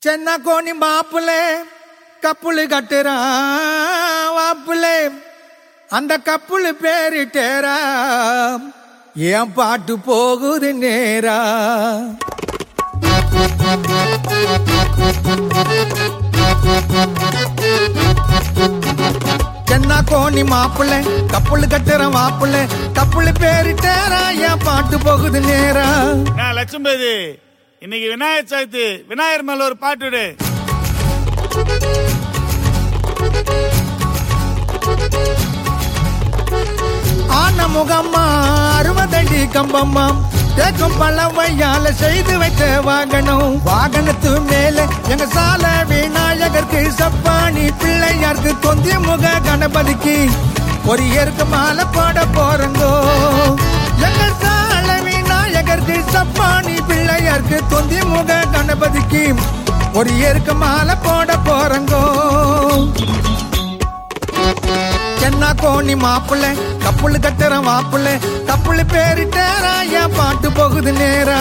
చెన్న కోని మాపులే கப்புளு கட்டுறான் வாப்புலே அந்த கப்புளு பேரிட்டேரா என் பாட்டு போகுது நேரா சென்னா கோணி மாப்பிள்ளை கப்புளு கட்டுற மாப்பிள்ளை கப்புளு பேரிட்டேரா என் பாட்டு போகுது நேரா நான் லட்சும்பதி இன்னைக்கு விநாயகர் சதுர்த்தி விநாயகர் மேல ஒரு பாட்டு விடு ஆன முகம்மா அறுபதடி கம்பம்மா தேக்கும் பழவையால செய்து வைத்த வாகனம் வாகனத்து மேல எங்க சால விநாயகருக்கு சப்பானி பிள்ளையாருக்கு தொந்தி முக கணபதிக்கு ஒரு ஏற்கு மாலை போட போறங்கோ எங்க சால விநாயகருக்கு சப்பானி பிள்ளையாருக்கு தொந்தி முக கணபதிக்கு ஒரு ஏற்கு மாலை போட போறங்கோ சென்னா கோணி மாப்பிள்ளை கப்புளு கட்டுற மாப்பிள்ளை கப்புளு பேரிட்டேரா என் பாட்டு போகுது நேரா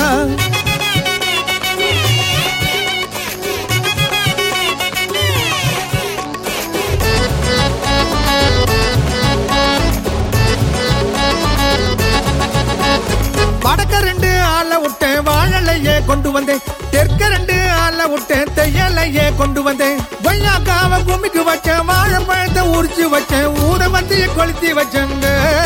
வடக்க ரெண்டு ஆளை விட்டேன் வாழலையே கொண்டு வந்தேன் தெற்க ரெண்டு ஆளை விட்டேன் தையலையே கொண்டு வந்தேன் கொய்யாக்காவ குமிக்கு வச்சேன் வாழைப்பழத்தை உரிச்சு வச்சேன் ஊட வந்து கொளுத்தி வச்சேங்க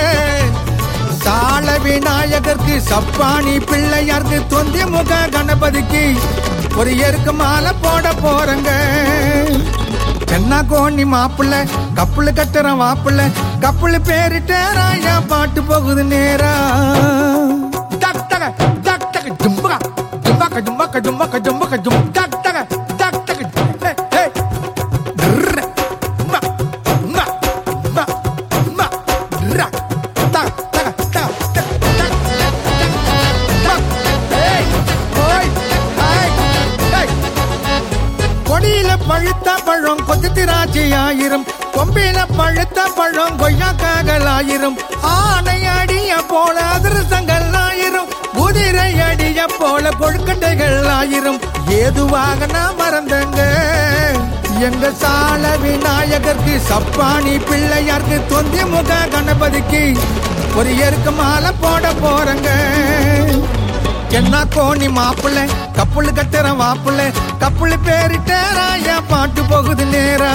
சால விநாயகருக்கு சப்பானி பிள்ளையாருக்கு தொந்தி முக கணபதிக்கு ஒரு எருக்கு மாலை போட போறங்க சென்னா கோணி மாப்பிள்ள கப்புளு கட்டுற மாப்பிள்ள கப்புளு பேரிட்டேரா என் பாட்டு போகுது நேரா டக் டக டக் டக ஜும்பகா ஜும்பக ஜும்பக ஜும்பக ஜும்பக ஜும் டக் டக டக் டக ஹே ஹே ர்ர. மா, மா, மா, மா, ர. டக் டக டக் டக் டக் டக் டக். மா. ஏய், ஓய், ஹாய், ஹேய். கொடியில பழுத்த பழம் கொத்து திராட்சை ஆயிரம் கொம்பில பழுத்த பழம் கொய்யாக்காகள் ஆயிரம் ஆனை அடிய போல அதிரசங்கள் ஆயிரம் குதிரை அடிய போல கொழுக்கட்டைகள் ஆயிரம் ஏதுவாக நான் மறந்தங்க எங்க சால விநாயகருக்கு சப்பானி பிள்ளையாருக்கு தொந்தி முக கணபதிக்கு ஒரு எருக்கு மாலை போட போறங்க என்ன கோணி மாப்பிள்ள கப்புளு கட்டுற மாப்பிள்ள கப்புளு பேரிட்டேரா என் பாட்டு போகுது நேரா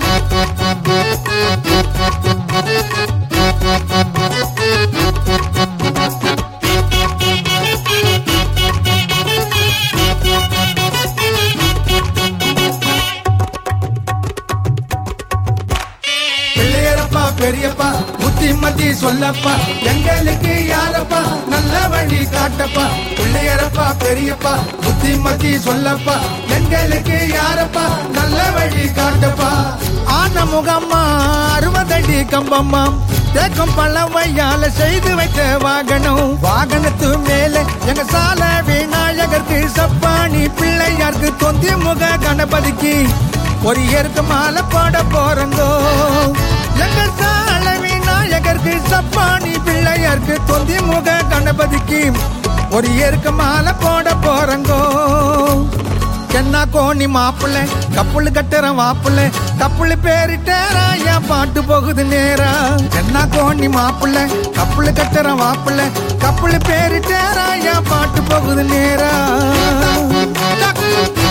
பிள்ளையரப்பா பெரியப்பா புத்தி மத்தி சொல்லப்பா எங்களுக்கு யாரப்பா நல்ல வழி காட்டப்பா பிள்ளையரப்பா பெரியப்பா புத்தி மத்தி சொல்லப்பா எங்களுக்கு யாரப்பா நல்ல வழி காட்டப்பா ஆன முகம்மா அறுபதடி கம்பம்மா தேக்கம் பழவையால செய்து வைத்த வாகனம் வாகனத்து மேல எங்க சால விநாயகருக்கு சப்பானி பிள்ளையாருக்கு தொந்தி முக கணபதிக்கு ஒரு ஏற்கு மாலை போட போறங்கோ எங்க சால விநாயகருக்கு சப்பானி பிள்ளையாருக்கு தொந்தி முக கணபதிக்கு ஒரு ஏற்கு மாலை போட போறங்கோ சென்னா கோணி மாப்பிள்ளை கப்புளு கட்டுற மாப்பிள்ளை கப்புளு பேரிட்டேரா என் பாட்டு போகுது நேரா சென்னா கோணி மாப்பிள்ளை கப்புளு கட்டுற மாப்பிள்ளை கப்புளு பேரிட்டேரா என் பாட்டு போகுது நேரா